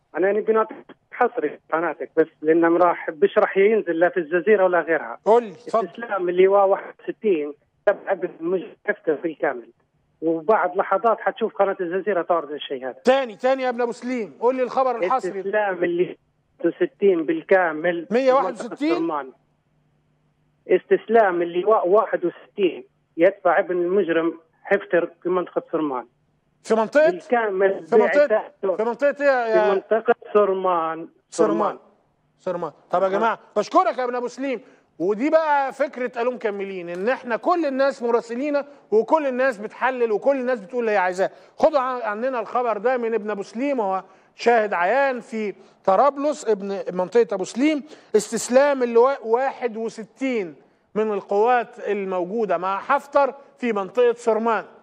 انا نبي نعطي حصري قناتك بس لانه راح مش راح ينزل لا في الجزيره ولا غيرها قول لي اتفضل استسلام اللواء 61 تبع ابن مجحفته بالكامل وبعد لحظات حتشوف قناه الجزيره تعرض الشيء هذا تاني تاني يا ابن ابو سليم قول لي الخبر الحصري استسلام اللي 61 بالكامل 161 سرمان. استسلام اللواء 61 يدفع ابن المجرم حفتر في منطقه سرمان في منطقه بالكامل في منطقه بعثاته في منطقه ايه في يا منطقه سرمان سرمان سرمان طب يا جماعه بشكرك يا ابن ابو سليم ودي بقى فكره قالوا مكملين ان احنا كل الناس مراسلين وكل الناس بتحلل وكل الناس بتقول اللي هي عايزاه خدوا عن- عننا الخبر ده من ابن ابو سليم هو شاهد عيان في طرابلس ابن منطقه ابو سليم استسلام اللواء 61 من القوات الموجوده مع حفتر في منطقه سرمان